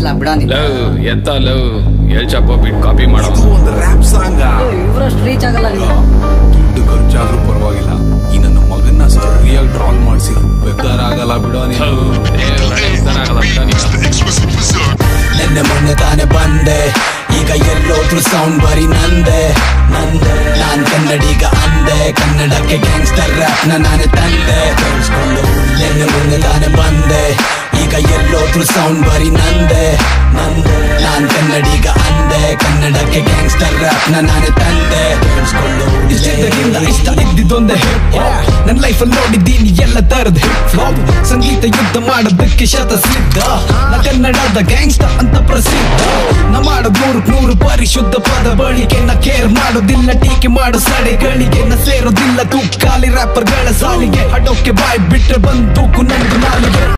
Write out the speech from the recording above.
ಆಗಲ್ಲ ಬಿಡ ನೀನು ಲವ್ ಎಂತ ಲವ್ ಎಲ್ ಚಪ್ಪ ಬಿಟ್ ಕಾಪಿ ಇದು ಮಾಡೋ ಒಂದು ರ್ಯಾಪ್ ಸಾಂಗ್ ಇವರಷ್ಟು ರೀಚ್ ಆಗಲ್ಲ ನೀವು ದುಡ್ಡು ಖರ್ಚಾದ್ರೂ ಪರವಾಗಿಲ್ಲ ಈ ನನ್ನ ಮಗನ್ನ ಸರಿಯಾಗಿ ಡ್ರಾಲ್ ಮಾಡಿಸಿ ಬೇಕಾರಾಗಲ್ಲ ಬಿಡೋ ನೀನು ನಿನ್ನೆ ಮೊನ್ನೆ ತಾನೆ ಬಂದೆ ಈಗ ಎಲ್ಲೋದ್ರು ಸೌಂಡ್ ಬರೀ ನಂದೆ ನಂದೆ ನಾನ್ ಕನ್ನಡಿಗ ಅಂದೆ ಕನ್ನಡಕ್ಕೆ ಗ್ಯಾಂಗ್ಸ್ಟರ್ ರ್ಯಾಪ್ ನ ನಾನೇ ತಂದೆ ಕೇಳಿಸ್ಕೊಂಡು ನಿನ್ನೆ ಮೊನ್ನೆ ತಾನೆ ಬಂದೆ ಈಗ ಎಲ್ಲೋದ್ರು ಸೌಂಡ್ ಬರೀ ನಂದೆ ನಂದೆ ನಾನ್ ಕನ್ನಡಿಗ ಅಂದೆ ಕನ್ನಡಕ್ಕೆ ಗ್ಯಾಂಗ್ಸ್ಟರ್ ರ್ಯಾಪ್ ನ ನಾನೇ ತಂದೆ ಕೇಳಿಸ್ಕೊಂಡು ಇಷ್ಟಿದ್ದರಿಂದ ಇಷ್ಟ ಇದ್ದಿದ್ದೊಂದೇ ನನ್ನ ಲೈಫಲ್ಲಿ ನೋಡಿದ್ದೀನಿ ಎಲ್ಲ ತರದ ಹಿಪ್ ಫ್ಲಾಪ್ ಸಂಗೀತ ಯುದ್ಧ ಮಾಡೋದಕ್ಕೆ ಶತ ಸಿದ್ಧ ನಾ ಕನ್ನಡದ ಗ್ಯಾಂಗ್ಸ್ಟರ್ ಅಂತ ಪ್ರಸಿದ್ಧ ನಾ ಮಾಡೋದ್ ನೂರಕ್ ನೂರು ಪರಿಶುದ್ಧ ಪದ ಬಳಿಕೆ ನಾ ಕೇರ್ ಮಾಡೋದಿಲ್ಲ ಟೀಕೆ ಮಾಡೋ ಸಡೆಗಳಿಗೆ ನಾ ಸೇರೋದಿಲ್ಲ ತೂಕಾಲಿ ರ್ಯಾಪರ್ಗಳ ಸಾಲಿಗೆ ಹಡೋಕೆ ಬಾಯ್ ಬಿಟ್ರೆ ಬಂದೂಕು ನಂದು ನಾಲಿಗೆ